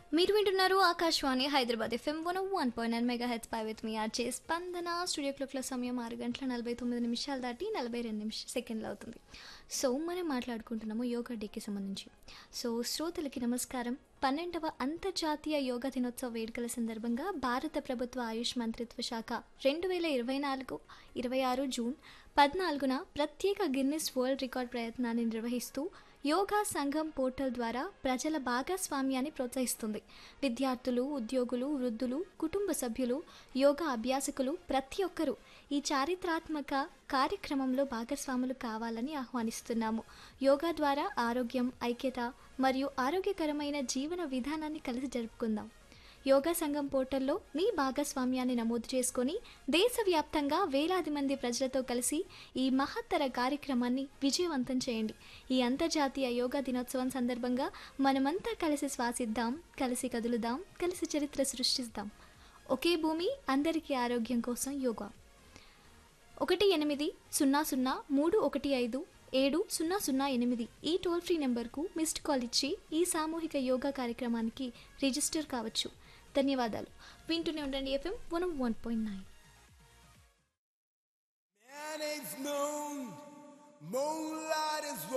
మీరు వింటున్నారు Akashvani Hyderabad FM one one point nine మెగా హెచ్ పై విత్ మీ ఆర్జే స్పందన స్టూడియో క్లాక్ల సమయం ఆరు గంటల నలభై తొమ్మిది నిమిషాలు దాటి నలభై రెండు నిమిష సెకండ్లు అవుతుంది సో మనం మాట్లాడుకుంటున్నాము యోగా డేకి సంబంధించి సో శ్రోతలకి నమస్కారం పన్నెండవ అంతర్జాతీయ యోగా దినోత్సవ వేడుకల సందర్భంగా భారత ప్రభుత్వ ఆయుష్ మంత్రిత్వ శాఖ రెండు వేల ఇరవై నాలుగు ఇరవై ఆరు జూన్ పద్నాలుగున ప్రత్యేక గిన్నిస్ వరల్డ్ రికార్డ్ ప్రయత్నాన్ని నిర్వహిస్తూ యోగా సంఘం పోర్టల్ ద్వారా ప్రజల భాగస్వామ్యాన్ని ప్రోత్సహిస్తుంది విద్యార్థులు ఉద్యోగులు వృద్ధులు కుటుంబ సభ్యులు యోగా అభ్యాసకులు ప్రతి ఒక్కరూ ఈ చారిత్రాత్మక కార్యక్రమంలో భాగస్వాములు కావాలని ఆహ్వానిస్తున్నాము యోగా ద్వారా ఆరోగ్యం ఐక్యత మరియు ఆరోగ్యకరమైన జీవన విధానాన్ని కలిసి జరుపుకుందాం యోగా సంఘం పోర్టల్లో మీ భాగస్వామ్యాన్ని నమోదు చేసుకొని దేశవ్యాప్తంగా వేలాది మంది ప్రజలతో కలిసి ఈ మహత్తర కార్యక్రమాన్ని విజయవంతం చేయండి ఈ అంతర్జాతీయ యోగా దినోత్సవం సందర్భంగా మనమంతా కలిసి శ్వాసిద్దాం కలిసి కదులుదాం కలిసి చరిత్ర సృష్టిస్తాం ఒకే భూమి అందరికీ ఆరోగ్యం కోసం యోగా ఒకటి ఎనిమిది సున్నా సున్నా మూడు ఒకటి ఐదు ఏడు సున్నా సున్నా ఎనిమిది ఈ టోల్ ఫ్రీ నెంబర్కు మిస్డ్ కాల్ ఇచ్చి ఈ సామూహిక యోగా కార్యక్రమానికి రిజిస్టర్ కావచ్చు ధన్యవాదాలు వింటూనే ఉండండి FM one one point nine Man ain't moon, moonlight is